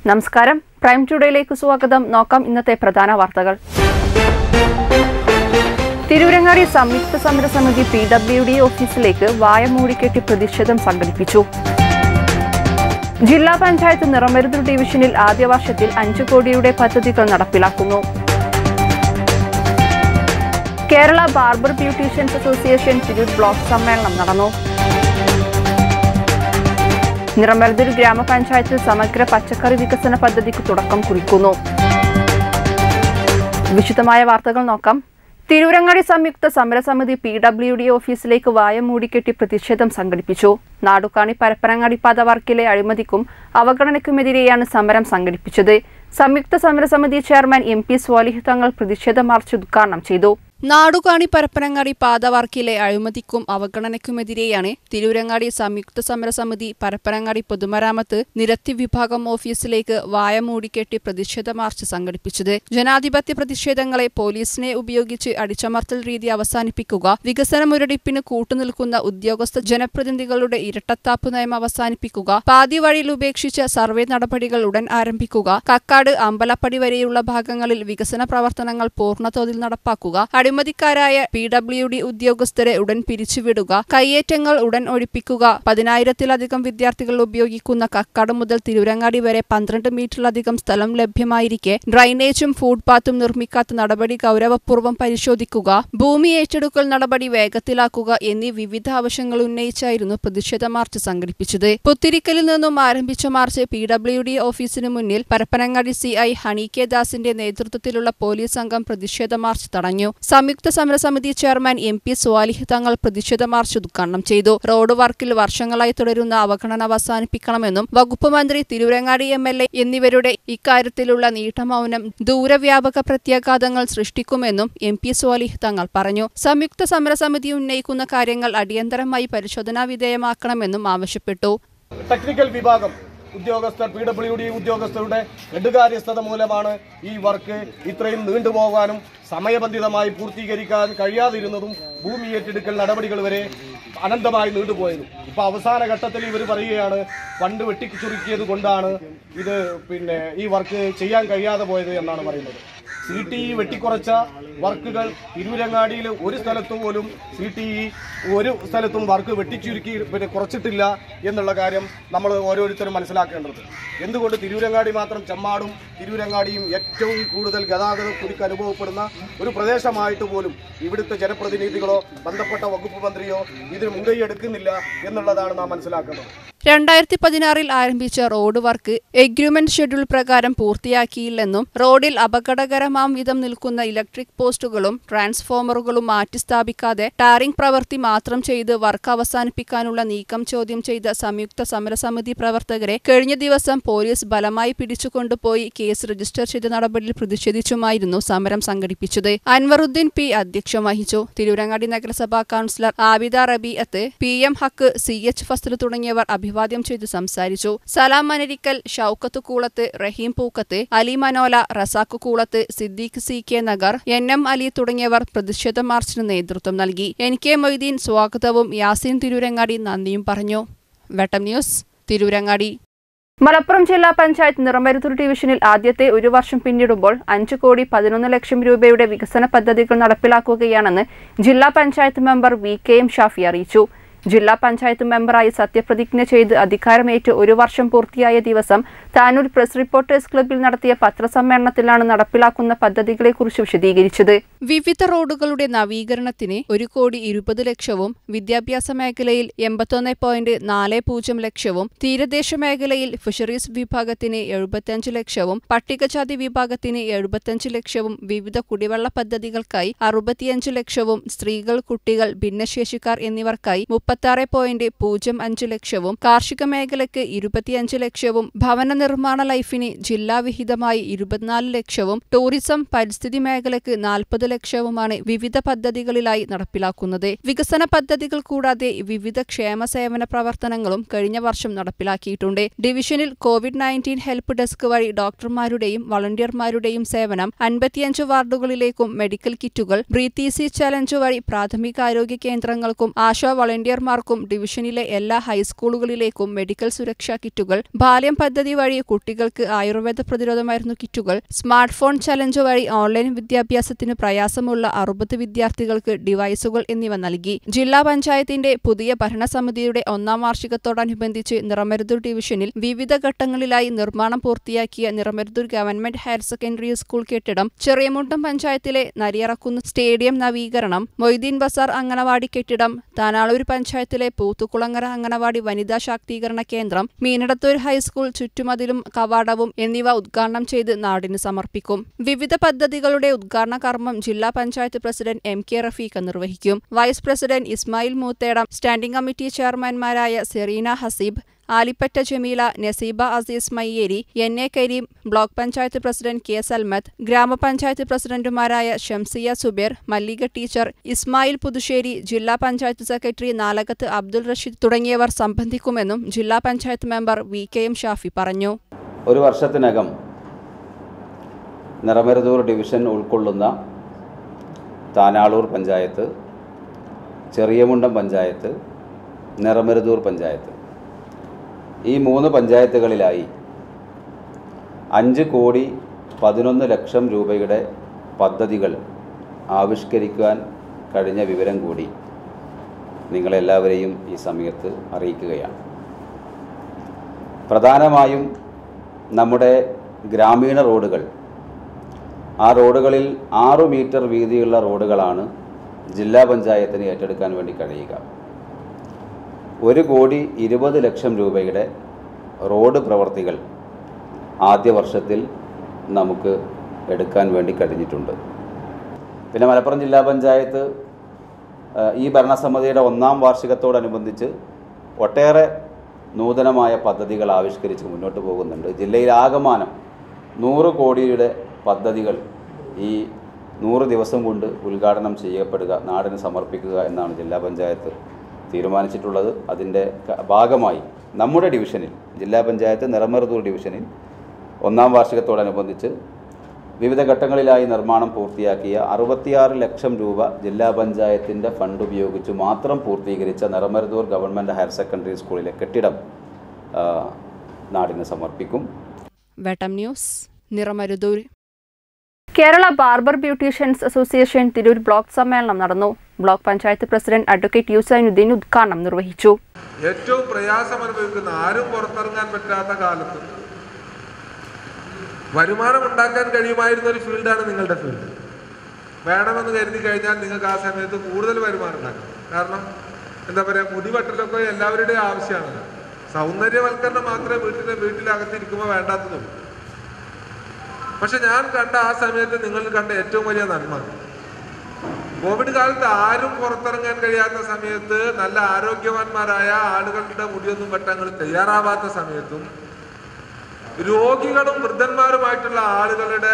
നമസ്കാരം പ്രൈം ടുഡേയിലേക്ക് സ്വാഗതം നോക്കാം ഇന്നത്തെ പ്രധാന വാർത്തകൾ തിരൂരങ്ങാടി സംയുക്ത സമരസമിതി പി ഡബ്ല്യു ഡി ഓഫീസിലേക്ക് വായ മൂടിക്കെട്ടി പ്രതിഷേധം സംഘടിപ്പിച്ചു ജില്ലാ പഞ്ചായത്ത് നിറമരുത് ഡിവിഷനിൽ ആദ്യ വർഷത്തിൽ അഞ്ചു കോടിയുടെ പദ്ധതികൾ നടപ്പിലാക്കുന്നു Kerala barber beauticians association Tirur block സമ്മേളനം നടന്നു നിറമരുതിൽ ഗ്രാമപഞ്ചായത്തിൽ സമഗ്ര പച്ചക്കറി വികസന പദ്ധതിക്ക് തുടക്കം കുറിക്കുന്നു വിശദമായ വാർത്തകൾ നോക്കാം തിരൂരങ്ങാടി സംയുക്ത സമരസമിതി പി ഡബ്ല്യു ഡി ഓഫീസിലേക്ക് വായ മൂടിക്കെട്ടി പ്രതിഷേധം സംഘടിപ്പിച്ചു നാടുകാണി പരപ്പനങ്ങാടി പാത വർക്കിലെ അഴിമതിക്കും അവഗണനയ്ക്കുമെതിരെയാണ് സമരം സംഘടിപ്പിച്ചത് സംയുക്ത സമരസമിതി ചെയർമാൻ എം പി സ്വാലിഹ് തങ്ങൾ പ്രതിഷേധ മാർച്ച് ഉദ്ഘാടനം ചെയ്തു നാടുകാണി പരപ്പനങ്ങാടി പാതവർക്കിലെ അഴിമതിക്കും അവഗണനയ്ക്കുമെതിരെയാണ് തിരൂരങ്ങാടി സംയുക്ത സമരസമിതി പരപ്പനങ്ങാടി പൊതുമരാമത്ത് നിരത്തി വിഭാഗം ഓഫീസിലേക്ക് വായ മൂടിക്കെട്ടി പ്രതിഷേധ മാർച്ച് സംഘടിപ്പിച്ചത് ജനാധിപത്യ പ്രതിഷേധങ്ങളെ പോലീസിനെ ഉപയോഗിച്ച് അടിച്ചമർത്തൽ രീതി അവസാനിപ്പിക്കുക വികസന മുരടിപ്പിന് കൂട്ടുനിൽക്കുന്ന ഉദ്യോഗസ്ഥ ജനപ്രതിനിധികളുടെ ഇരട്ടത്താപ്പ് നയം അവസാനിപ്പിക്കുക പാതി വഴിയിൽ ഉപേക്ഷിച്ച സർവേ നടപടികൾ ഉടൻ ആരംഭിക്കുക കക്കാട് അമ്പലപ്പടി വരെയുള്ള ഭാഗങ്ങളിൽ വികസന പ്രവർത്തനങ്ങൾ പൂർണ്ണതോതിൽ നടപ്പാക്കുക അഴിമതിക്കാരായ പി ഡബ്ല്യു ഡി ഉദ്യോഗസ്ഥരെ ഉടൻ പിരിച്ചുവിടുക കയ്യേറ്റങ്ങൾ ഉടൻ ഒഴിപ്പിക്കുക പതിനായിരത്തിലധികം വിദ്യാർത്ഥികൾ ഉപയോഗിക്കുന്ന കക്കാട് മുതൽ തിരുവരങ്ങാടി വരെ പന്ത്രണ്ട് മീറ്ററിലധികം സ്ഥലം ലഭ്യമായിരിക്കെ ഡ്രൈനേജും ഫുട്പാത്തും നിർമ്മിക്കാത്ത നടപടി ഗൗരവപൂർവ്വം പരിശോധിക്കുക ഭൂമി ഏറ്റെടുക്കൽ നടപടി വേഗത്തിലാക്കുക എന്നീ വിവിധ ആവശ്യങ്ങൾ ഉന്നയിച്ചായിരുന്നു പ്രതിഷേധ മാർച്ച് സംഘടിപ്പിച്ചത് പുത്തിരിക്കലിൽ നിന്നും ആരംഭിച്ച മാർച്ച് പി ഡബ്ല്യു ഡി ഓഫീസിന് മുന്നിൽ Parappanangadi C I Honey K ദാസിന്റെ നേതൃത്വത്തിലുള്ള പോലീസ് സംഘം പ്രതിഷേധ മാർച്ച് തടഞ്ഞു സംയുക്ത സമരസമിതി ചെയർമാൻ എം പി സ്വാലിഹ് തങ്ങൾ പ്രതിഷേധ മാർച്ച് ഉദ്ഘാടനം ചെയ്തു റോഡ് വർക്കിൽ വർഷങ്ങളായി തുടരുന്ന അവഗണന അവസാനിപ്പിക്കണമെന്നും വകുപ്പ് മന്ത്രി തിരുവരങ്ങാടി എം എൽ എ എന്നിവരുടെ ഇക്കാര്യത്തിലുള്ള നീട്ടമൗനം ദൂരവ്യാപക പ്രത്യാഘാതങ്ങൾ സൃഷ്ടിക്കുമെന്നും എം പി സ്വാലിഹ് തങ്ങൾ പറഞ്ഞു സംയുക്ത സമരസമിതി ഉന്നയിക്കുന്ന കാര്യങ്ങൾ അടിയന്തരമായി പരിശോധനാ വിധേയമാക്കണമെന്നും ആവശ്യപ്പെട്ടു ടെക്നിക്കൽ വിഭാഗം ഉദ്യോഗസ്ഥർ പി ഡബ്ല്യു ഡി ഉദ്യോഗസ്ഥരുടെ നെടുകാര്യസ്ഥത മൂലമാണ് ഈ വർക്ക് ഇത്രയും നീണ്ടുപോകാനും സമയബന്ധിതമായി പൂർത്തീകരിക്കാൻ കഴിയാതിരുന്നതും ഭൂമി ഏറ്റെടുക്കൽ നടപടികൾ വരെ അനന്തമായി നീണ്ടുപോയതും ഇപ്പൊ അവസാന ഘട്ടത്തിൽ ഇവർ പറയുകയാണ് ഫണ്ട് വെട്ടിച്ചുരുക്കിയത് കൊണ്ടാണ് ഇത് പിന്നെ ഈ വർക്ക് ചെയ്യാൻ കഴിയാതെ പോയത് എന്നാണ് പറയുന്നത് സി ടി ഇ വെട്ടിക്കുറച്ച വർക്കുകൾ തിരൂരങ്ങാടിയിൽ ഒരു സ്ഥലത്തും പോലും സി ടി ഇ ഒരു സ്ഥലത്തും വർക്ക് വെട്ടിച്ചുരുക്കി പിന്നെ കുറച്ചിട്ടില്ല എന്നുള്ള കാര്യം നമ്മൾ ഓരോരുത്തരും മനസ്സിലാക്കേണ്ടത് എന്തുകൊണ്ട് തിരൂരങ്ങാടി മാത്രം ചെമ്മാടും തിരൂരങ്ങാടിയും ഏറ്റവും കൂടുതൽ ഗതാഗത കുരുക്ക് അനുഭവപ്പെടുന്ന ഒരു പ്രദേശമായിട്ട് പോലും ഇവിടുത്തെ ജനപ്രതിനിധികളോ ബന്ധപ്പെട്ട വകുപ്പ് മന്ത്രിയോ ഇതിന് മുൻകൈ എടുക്കുന്നില്ല എന്നുള്ളതാണ് നാം മനസ്സിലാക്കേണ്ടത് രണ്ടായിരത്തി പതിനാറിൽ ആരംഭിച്ച റോഡ് വർക്ക് എഗ്രിമെന്റ് ഷെഡ്യൂൾ പ്രകാരം പൂർത്തിയാക്കിയില്ലെന്നും റോഡിൽ അപകടകരമാം വിധം നിൽക്കുന്ന ഇലക്ട്രിക് പോസ്റ്റുകളും ട്രാൻസ്ഫോമറുകളും മാറ്റിസ്ഥാപിക്കാതെ ടാറിംഗ് പ്രവൃത്തി മാത്രം ചെയ്ത് വർക്ക് അവസാനിപ്പിക്കാനുള്ള നീക്കം ചോദ്യം ചെയ്ത സംയുക്ത സമരസമിതി പ്രവർത്തകരെ കഴിഞ്ഞ ദിവസം പോലീസ് ബലമായി പിടിച്ചുകൊണ്ടുപോയി കേസ് രജിസ്റ്റർ ചെയ്ത നടപടിയിൽ പ്രതിഷേധിച്ചുമായിരുന്നു സമരം സംഘടിപ്പിച്ചത് അൻവറുദ്ദീൻ പി അധ്യക്ഷം വഹിച്ചു തിരൂരങ്ങാടി നഗരസഭാ councillor Abida Rabiath P M Haq C H Fazal തുടങ്ങിയവർ അഭിവാദ്യം ചെയ്തു സംസാരിച്ചു Salam Manarikkal Shoukath Koolath Raheem Pookkath Ali Manola Razak Koolath Siddique C K Nagar N M Ali തുടങ്ങിയവർ പ്രതിഷേധ മാർച്ചിന് നേതൃത്വം നൽകി എൻ കെ മൊയ്തീൻ സ്വാഗതവും യാസീൻ തിരൂരങ്ങാടി നന്ദിയും പറഞ്ഞു വെട്ടം ന്യൂസ് തിരൂരങ്ങാടി മലപ്പുറം ജില്ലാ പഞ്ചായത്ത് നിറമരുത്തൂർ ഡിവിഷനിൽ ആദ്യത്തെ ഒരു വർഷം പിന്നിടുമ്പോൾ അഞ്ച് കോടി പതിനൊന്ന് ലക്ഷം രൂപയുടെ വികസന പദ്ധതികൾ നടപ്പിലാക്കുകയാണെന്ന് ജില്ലാ panchayat member V K M Shafi അറിയിച്ചു ജില്ലാ പഞ്ചായത്ത് മെമ്പറായി സത്യപ്രതിജ്ഞ ചെയ്ത് അധികാരമേറ്റ് ഒരു വർഷം പൂർത്തിയായ ദിവസം താനൂർ പ്രസ് റിപ്പോർട്ടേഴ്സ് ക്ലബ്ബിൽ നടത്തിയ പത്രസമ്മേളനത്തിലാണ് നടപ്പിലാക്കുന്ന പദ്ധതികളെക്കുറിച്ച് വിശദീകരിച്ചത് വിവിധ റോഡുകളുടെ നവീകരണത്തിന് ഒരു കോടി ഇരുപത് ലക്ഷവും വിദ്യാഭ്യാസ മേഖലയിൽ എൺപത്തൊന്ന് പോയിന്റ് നാല് പൂജ്യം ലക്ഷവും തീരദേശ മേഖലയിൽ ഫിഷറീസ് വിഭാഗത്തിന് എഴുപത്തിയഞ്ച് ലക്ഷവും പട്ടികജാതി വിഭാഗത്തിന് എഴുപത്തിയഞ്ച് ലക്ഷവും വിവിധ കുടിവെള്ള പദ്ധതികൾക്കായി അറുപത്തിയഞ്ച് ലക്ഷവും സ്ത്രീകൾ കുട്ടികൾ ഭിന്നശേഷിക്കാർ എന്നിവർക്കായി മുപ്പത്താറ് പോയിന്റ് പൂജ്യം അഞ്ച് ലക്ഷവും കാർഷിക മേഖലയ്ക്ക് ഇരുപത്തിയഞ്ച് ലക്ഷവും ഭവന നിർമ്മാണ ലൈഫിന് ജില്ലാ വിഹിതമായി ഇരുപത്തിനാല് ലക്ഷവും ടൂറിസം പരിസ്ഥിതി മേഖലയ്ക്ക് നാൽപ്പത് ലക്ഷവുമാണ് വിവിധ പദ്ധതികളിലായി നടപ്പിലാക്കുന്നത് വികസന പദ്ധതികൾ കൂടാതെ വിവിധ ക്ഷേമ സേവന പ്രവർത്തനങ്ങളും കഴിഞ്ഞ വർഷം നടപ്പിലാക്കിയിട്ടുണ്ട് ഡിവിഷനിൽ കോവിഡ് നയൻറ്റീൻ ഹെൽപ്പ് ഡെസ്ക് വഴി ഡോക്ടർമാരുടെയും വളണ്ടിയർമാരുടെയും സേവനം അൻപത്തിയഞ്ച് വാർഡുകളിലേക്കും മെഡിക്കൽ കിറ്റുകൾ ബ്രീത്ത് ഈസി ചലഞ്ച് വഴി പ്രാഥമികാരോഗ്യ കേന്ദ്രങ്ങൾക്കും ആശാ വളണ്ടിയർ ടീച്ചർമാർക്കും ഡിവിഷനിലെ എല്ലാ ഹൈസ്കൂളുകളിലേക്കും മെഡിക്കൽ സുരക്ഷാ കിറ്റുകൾ ബാല്യം പദ്ധതി വഴി കുട്ടികൾക്ക് ആയുർവേദ പ്രതിരോധ മരുന്നു കിറ്റുകൾ സ്മാർട്ട് ഫോൺ ചലഞ്ച് വഴി ഓൺലൈൻ വിദ്യാഭ്യാസത്തിന് പ്രയാസമുള്ള അറുപത് വിദ്യാർത്ഥികൾക്ക് ഡിവൈസുകൾ എന്നിവ നൽകി ജില്ലാ പഞ്ചായത്തിന്റെ പുതിയ ഭരണസമിതിയുടെ ഒന്നാം വാർഷികത്തോടനുബന്ധിച്ച് നിറമരുതൂർ ഡിവിഷനിൽ വിവിധ ഘട്ടങ്ങളിലായി നിർമ്മാണം പൂർത്തിയാക്കിയ Niramaruthur government higher secondary school കെട്ടിടം ചെറിയമുണ്ടം പഞ്ചായത്തിലെ നരിയറക്കുന്ന് സ്റ്റേഡിയം നവീകരണം മൊയ്തീൻ ബസാർ അങ്കണവാടി കെട്ടിടം താനാളൂർ പഞ്ചായത്തിലെ പൂത്തുകുളങ്ങര അങ്കണവാടി വനിതാ ശാക്തീകരണ കേന്ദ്രം മീനടത്തൂർ ഹൈസ്കൂൾ ചുറ്റുമതിലും കവാടവും എന്നിവ ഉദ്ഘാടനം ചെയ്ത് നാടിന് സമർപ്പിക്കും വിവിധ പദ്ധതികളുടെ ഉദ്ഘാടന കർമ്മം ജില്ലാ panchayat president M K Rafeeqa നിർവഹിക്കും vice president Ismail Moothedam standing committee ചെയർമാൻമാരായ Sereena Haseeb Alippatta Jameela Naseeba Azeez Mayyeri N A Kareem block panchayat president K Salmath ഗ്രാമപഞ്ചായത്ത് പ്രസിഡന്റുമാരായ ഷംസിയ സുബേർ മല്ലിക ടീച്ചർ ഇസ്മായിൽ പുതുശ്ശേരി ജില്ലാ പഞ്ചായത്ത് സെക്രട്ടറി നാലകത്ത് അബ്ദുൾ റഷീദ് തുടങ്ങിയവർ സംബന്ധിക്കുമെന്നും ജില്ലാ panchayat member V K M Shafi പറഞ്ഞു ഒരു വർഷത്തിനകം നിറമരുതൂർ ഡിവിഷൻ ഉൾക്കൊള്ളുന്ന താനാളൂർ പഞ്ചായത്ത് ചെറിയമുണ്ടം പഞ്ചായത്ത് നിറമരുതൂർ പഞ്ചായത്ത് ഈ മൂന്ന് പഞ്ചായത്തുകളിലായി അഞ്ച് കോടി പതിനൊന്ന് ലക്ഷം രൂപയുടെ പദ്ധതികൾ ആവിഷ്കരിക്കാൻ കഴിഞ്ഞ വിവരം കൂടി നിങ്ങളെല്ലാവരെയും ഈ സമയത്ത് അറിയിക്കുകയാണ് പ്രധാനമായും നമ്മുടെ ഗ്രാമീണ റോഡുകൾ ആ റോഡുകളിൽ ആറു മീറ്റർ വീതിയുള്ള റോഡുകളാണ് ജില്ലാ പഞ്ചായത്തിന് ഏറ്റെടുക്കാൻ വേണ്ടി കഴിയുക ഒരു കോടി ഇരുപത് ലക്ഷം രൂപയുടെ റോഡ് പ്രവർത്തികൾ ആദ്യ വർഷത്തിൽ നമുക്ക് എടുക്കാൻ വേണ്ടി കഴിഞ്ഞിട്ടുണ്ട് പിന്നെ മലപ്പുറം ജില്ലാ പഞ്ചായത്ത് ആ, ഈ ഭരണസമിതിയുടെ ഒന്നാം വാർഷികത്തോടനുബന്ധിച്ച് ഒട്ടേറെ നൂതനമായ പദ്ധതികൾ ആവിഷ്കരിച്ച് മുന്നോട്ട് പോകുന്നുണ്ട് ജില്ലയിൽ ആകമാനം നൂറ് കോടിയുടെ പദ്ധതികൾ ഈ നൂറ് ദിവസം കൊണ്ട് ഉദ്ഘാടനം ചെയ്യപ്പെടുക നാടിന് സമർപ്പിക്കുക എന്നാണ് ജില്ലാ പഞ്ചായത്ത് തീരുമാനിച്ചിട്ടുള്ളത് അതിൻ്റെ ക- ഭാഗമായി നമ്മുടെ ഡിവിഷനിൽ ജില്ലാ പഞ്ചായത്ത് നിറമറുതൂർ ഡിവിഷനിൽ ഒന്നാം വാർഷികത്തോടനുബന്ധിച്ച് വിവിധ ഘട്ടങ്ങളിലായി നിർമ്മാണം പൂർത്തിയാക്കിയ അറുപത്തിയാറ് ലക്ഷം രൂപ ജില്ലാ പഞ്ചായത്തിൻ്റെ ഫണ്ട് ഉപയോഗിച്ച് മാത്രം പൂർത്തീകരിച്ച നിറമരുതൂർ ഗവൺമെൻറ് ഹയർ സെക്കൻഡറി സ്കൂളിലെ കെട്ടിടം ആ, നാടിന് സമർപ്പിക്കും Vettam news Niramaruthur Kerala barber beauticians association Tirur block സമ്മേളനം നടന്നു block panchayat president advocate Yusainuddin ഉദ്ഘാടനം നിർവഹിച്ചു ഏറ്റവും പ്രയാസം അനുഭവിക്കുന്ന ആരും പുറത്തിറങ്ങാൻ പറ്റാത്ത കാലത്ത് വരുമാനം ഉണ്ടാക്കാൻ കഴിയുമായിരുന്ന ഒരു ഫീൽഡാണ് നിങ്ങളുടെ ഫീൽഡ് വേണമെന്ന് കരുതി കഴിഞ്ഞാൽ നിങ്ങൾക്ക് ആ സമയത്ത് കൂടുതൽ വരുമാനം ഉണ്ടാക്കാം കാരണം എന്താ പറയുക മുടിവെട്ടലൊക്കെ എല്ലാവരുടെയും ആവശ്യമാണ് സൗന്ദര്യവൽക്കരണം മാത്രമേ വീട്ടിലെ വീട്ടിലകത്തിരിക്കുമ്പോൾ വേണ്ടാത്തതുള്ളൂ പക്ഷെ ഞാൻ കണ്ട ആ സമയത്ത് നിങ്ങൾ കണ്ട ഏറ്റവും വലിയ നന്മ കോവിഡ് കാലത്ത് ആരും പുറത്തിറങ്ങാൻ കഴിയാത്ത സമയത്ത് നല്ല ആരോഗ്യവാന്മാരായ ആളുകളുടെ മുടിയൊന്നും വെട്ടങ്ങൾ തയ്യാറാവാത്ത സമയത്തും രോഗികളും വൃദ്ധന്മാരുമായിട്ടുള്ള ആളുകളുടെ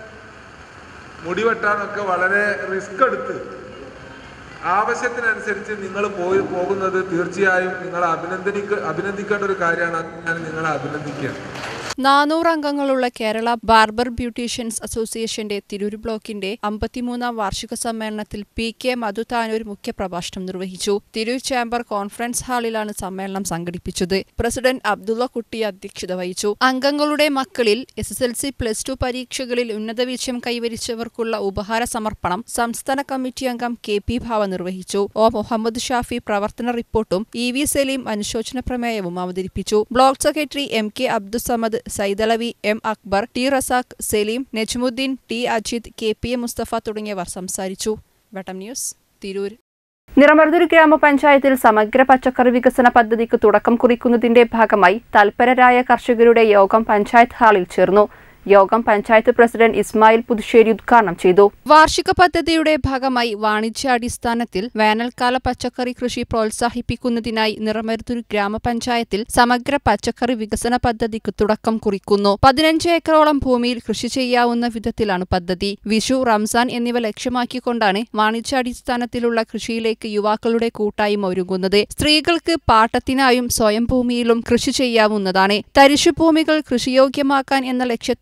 മുടി വെട്ടാനൊക്കെ വളരെ റിസ്ക് എടുത്ത് ആവശ്യത്തിനനുസരിച്ച് നിങ്ങൾ പോയി പോകുന്നത് തീർച്ചയായും നിങ്ങൾ അഭിനന്ദനിക്ക അഭിനന്ദിക്കേണ്ട ഒരു കാര്യമാണ് ഞാൻ നിങ്ങളെ അഭിനന്ദിക്കുകയാണ് നാനൂറ് അംഗങ്ങളുള്ള കേരള ബാർബർ ബ്യൂട്ടീഷ്യൻസ് അസോസിയേഷന്റെ തിരൂർ ബ്ലോക്കിന്റെ അമ്പത്തിമൂന്നാം വാർഷിക സമ്മേളനത്തിൽ പി കെ മധു താനൂർ മുഖ്യപ്രഭാഷണം നിർവഹിച്ചു തിരൂർ ചേംബർ കോൺഫറൻസ് ഹാളിലാണ് സമ്മേളനം സംഘടിപ്പിച്ചത് പ്രസിഡന്റ് അബ്ദുള്ള കുട്ടി അധ്യക്ഷത വഹിച്ചു അംഗങ്ങളുടെ മക്കളിൽ S S L C plus two പരീക്ഷകളിൽ ഉന്നത വിജയം കൈവരിച്ചവർക്കുള്ള ഉപഹാര സമർപ്പണം സംസ്ഥാന കമ്മിറ്റി അംഗം കെ പി ഭാവ നിർവഹിച്ചു ഒ മുഹമ്മദ് ഷാഫി പ്രവർത്തന റിപ്പോർട്ടും ഇ വി സലീം അനുശോചന പ്രമേയവും അവതരിപ്പിച്ചു block secretary M K Abdussamad Saidalavi M Akbar T Razak Saleem Najmuddeen T Ajith K P A Musthafa തുടങ്ങിയവർ സംസാരിച്ചു വെട്ടം ന്യൂസ് തിരൂർ നിറമരുതൂർ ഗ്രാമപഞ്ചായത്തിൽ സമഗ്ര പച്ചക്കറി വികസന പദ്ധതിക്ക് തുടക്കം കുറിക്കുന്നതിന്റെ ഭാഗമായി തൽപരരായ കർഷകരുടെ യോഗം പഞ്ചായത്ത് ഹാളിൽ ചേർന്നു യോഗം പഞ്ചായത്ത് പ്രസിഡന്റ് ഇസ്മായിൽ പുതുശ്ശേരി ഉദ്ഘാടനം ചെയ്തു വാർഷിക പദ്ധതിയുടെ ഭാഗമായി വാണിജ്യാടിസ്ഥാനത്തിൽ വേനൽക്കാല പച്ചക്കറി കൃഷി പ്രോത്സാഹിപ്പിക്കുന്നതിനായി നിറമരുതൂർ ഗ്രാമപഞ്ചായത്തിൽ സമഗ്ര പച്ചക്കറി വികസന പദ്ധതിക്ക് തുടക്കം കുറിക്കുന്നു പതിനഞ്ച് ഏക്കറോളം ഭൂമിയിൽ കൃഷി ചെയ്യാവുന്ന വിധത്തിലാണ് പദ്ധതി വിഷു റംസാൻ എന്നിവ ലക്ഷ്യമാക്കിക്കൊണ്ടാണ് വാണിജ്യാടിസ്ഥാനത്തിലുള്ള കൃഷിയിലേക്ക് യുവാക്കളുടെ കൂട്ടായ്മ ഒരുങ്ങുന്നത് സ്ത്രീകൾക്ക് പാട്ടത്തിനായും സ്വയം ഭൂമിയിലും കൃഷി ചെയ്യാവുന്നതാണ് തരിശുഭൂമികൾ കൃഷിയോഗ്യമാക്കാൻ എന്ന ലക്ഷ്യത്തോടെ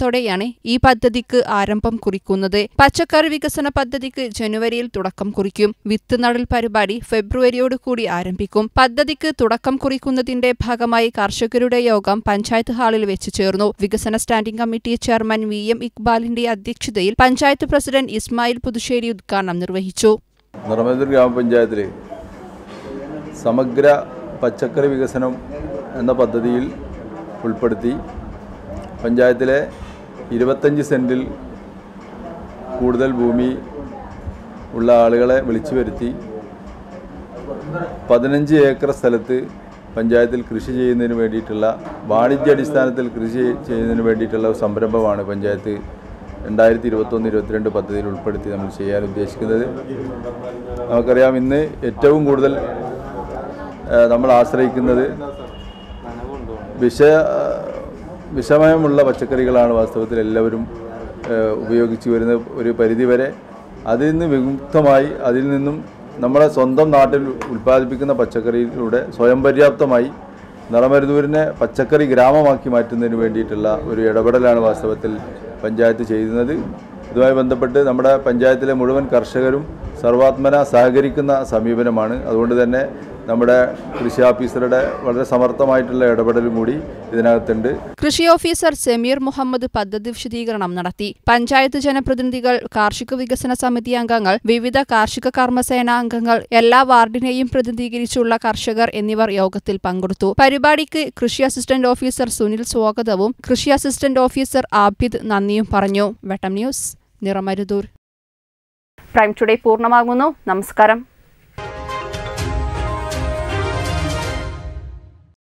ലക്ഷ്യത്തോടെയാണ് ഈ പദ്ധതിക്ക് ആരംഭം കുറിക്കുന്നത് പച്ചക്കറി വികസന പദ്ധതിക്ക് ജനുവരിയിൽ തുടക്കം കുറിക്കും വിത്ത് നടൽ പരിപാടി ഫെബ്രുവരിയോട് കൂടി ആരംഭിക്കും പദ്ധതിക്ക് തുടക്കം കുറിക്കുന്നതിന്റെ ഭാഗമായി കർഷകരുടെ യോഗം പഞ്ചായത്ത് ഹാളിൽ വെച്ച് ചേർന്നു വികസന standing committee chairman V M ഇക്ബാലിന്റെ അധ്യക്ഷതയിൽ പഞ്ചായത്ത് പ്രസിഡന്റ് ഇസ്മായിൽ പുതുശ്ശേരി ഉദ്ഘാടനം നിർവഹിച്ചു നിറമേതൂർ ഗ്രാമപഞ്ചായത്തിൽ സമഗ്ര പച്ചക്കറി വികസനം എന്ന പദ്ധതിയിൽ ഉൾപ്പെടുത്തി പഞ്ചായത്തിലെ ഇരുപത്തഞ്ച് സെൻറ്റിൽ കൂടുതൽ ഭൂമി ഉള്ള ആളുകളെ വിളിച്ചു വരുത്തി പതിനഞ്ച് ഏക്കർ സ്ഥലത്ത് പഞ്ചായത്തിൽ കൃഷി ചെയ്യുന്നതിന് വേണ്ടിയിട്ടുള്ള വാണിജ്യാടിസ്ഥാനത്തിൽ കൃഷി ചെയ്യുന്നതിന് വേണ്ടിയിട്ടുള്ള ഒരു സംരംഭമാണ് പഞ്ചായത്ത് രണ്ടായിരത്തി ഇരുപത്തൊന്ന് ഇരുപത്തിരണ്ട് പദ്ധതിയിൽ ഉൾപ്പെടുത്തി നമ്മൾ ചെയ്യാൻ ഉദ്ദേശിക്കുന്നത് നമുക്കറിയാം ഇന്ന് ഏറ്റവും കൂടുതൽ ആ, നമ്മൾ ആശ്രയിക്കുന്നത് വിഷ വിഷമയമുള്ള പച്ചക്കറികളാണ് വാസ്തവത്തിൽ എല്ലാവരും ആ, ഉപയോഗിച്ച് വരുന്ന ഒരു പരിധിവരെ അതിൽ നിന്ന് വിമുക്തമായി അതിൽ നിന്നും നമ്മുടെ സ്വന്തം നാട്ടിൽ ഉൽപ്പാദിപ്പിക്കുന്ന പച്ചക്കറിയിലൂടെ സ്വയം പര്യാപ്തമായി നിറമരുതൂരിനെ പച്ചക്കറി ഗ്രാമമാക്കി മാറ്റുന്നതിന് വേണ്ടിയിട്ടുള്ള ഒരു ഇടപെടലാണ് വാസ്തവത്തിൽ പഞ്ചായത്ത് ചെയ്യുന്നത് ഇതുമായി ബന്ധപ്പെട്ട് നമ്മുടെ പഞ്ചായത്തിലെ മുഴുവൻ കർഷകരും സർവാത്മന സഹകരിക്കുന്ന സമീപനമാണ് അതുകൊണ്ട് തന്നെ നമ്മുടെ കൃഷി ഓഫീസറുടെ വളരെ സമർത്ഥമായിട്ടുള്ള ഇടപെടലും കൂടി ഇതിനകത്തുണ്ട് കൃഷി ഓഫീസർ സമീർ മുഹമ്മദ് പദ്ധതി വിശദീകരണം നടത്തി പഞ്ചായത്ത് ജനപ്രതിനിധികൾ കാർഷിക വികസന സമിതി അംഗങ്ങൾ വിവിധ കാർഷിക കർമ്മസേന അംഗങ്ങൾ എല്ലാ വാർഡിനെയും പ്രതിനിധീകരിച്ചുള്ള കർഷകർ എന്നിവർ യോഗത്തിൽ പങ്കെടുത്തു പരിപാടിക്ക് കൃഷി അസിസ്റ്റന്റ് ഓഫീസർ സുനിൽ സ്വാഗതവും കൃഷി അസിസ്റ്റന്റ് ഓഫീസർ ആബിദ് നന്ദിയും പറഞ്ഞു വെട്ടം ന്യൂസ് നിറമരുതൂർ പ്രൈം ടുഡേ പൂർണ്ണമാകുന്നു നമസ്കാരം